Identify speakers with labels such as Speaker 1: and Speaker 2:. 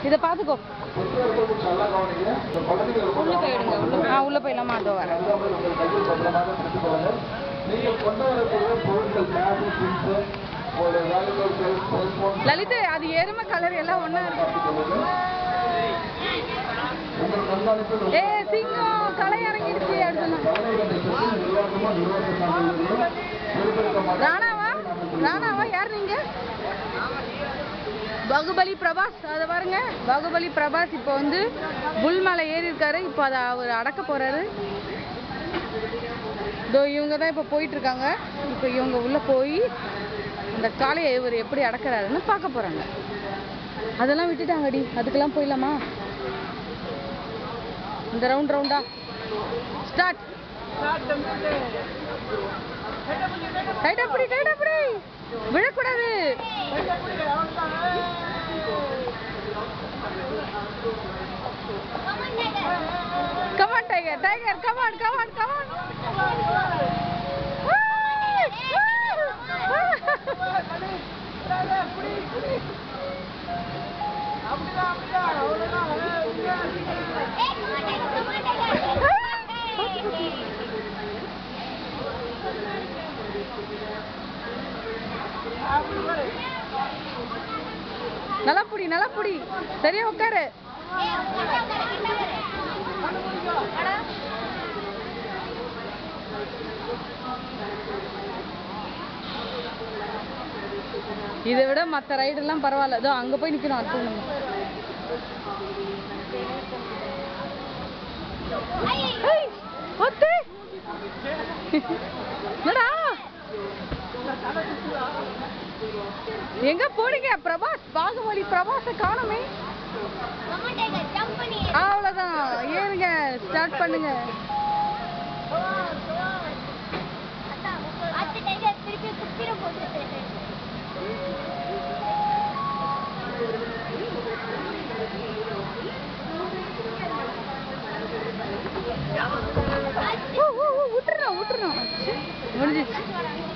Speaker 1: இதை பார்த்துக்கோ உள்ள போயிடுங்க உள்ள ஆ உள்ள போயிடலாமா அதோ வரேன் லலித் அது எருமை கலர் எல்லாம் ஒண்ணா இருக்கு ஏ சிங்கம் களை இறங்கிடுச்சு அப்படின்னு ராணாவா ராணாவா யார் நீங்க பாகுபலி பிரபாஸ் அதை பாருங்க பாகுபலி பிரபாஸ் இப்போ வந்து புல் மேலே ஏறி இருக்காரு இப்போ அதை அவர் அடக்க போறாரு இதோ இவங்க தான் இப்போ போயிட்டு இருக்காங்க இப்போ இவங்க உள்ள போய் அந்த காளையை இவர் எப்படி அடக்குறாருன்னு பார்க்க போறாங்க அதெல்லாம் விட்டுட்டாங்கடி அதுக்கெல்லாம் போயிடலாமா இந்த ரவுண்ட் ரவுண்டா ஸ்டார்ட் டைட்டா பிடி டைட்டா பிடி விழக்கூடாது come on tiger tiger come on come on come on நல்லா புடி நல்லா புடி சரியா உட்காரு இதை விட மற்ற ரைடெல்லாம் பரவாயில்ல இதோ அங்க போய் நிக்கணும் அடுத்து நம்ம ஏய், ஒத்து. என்னடா எங்க போனீங்க பிரபாஸ் பாகுபலி பிரபாஸ காணுமே அவ்வளவுதான் ஏறுங்க ஸ்டார்ட் பண்ணுங்க
Speaker 2: திருப்பி குத்திர போட்டு
Speaker 1: ஊ, ஊ, ஊ, விட்டுறோம் விட்டுறோம் முடிஞ்சிச்சு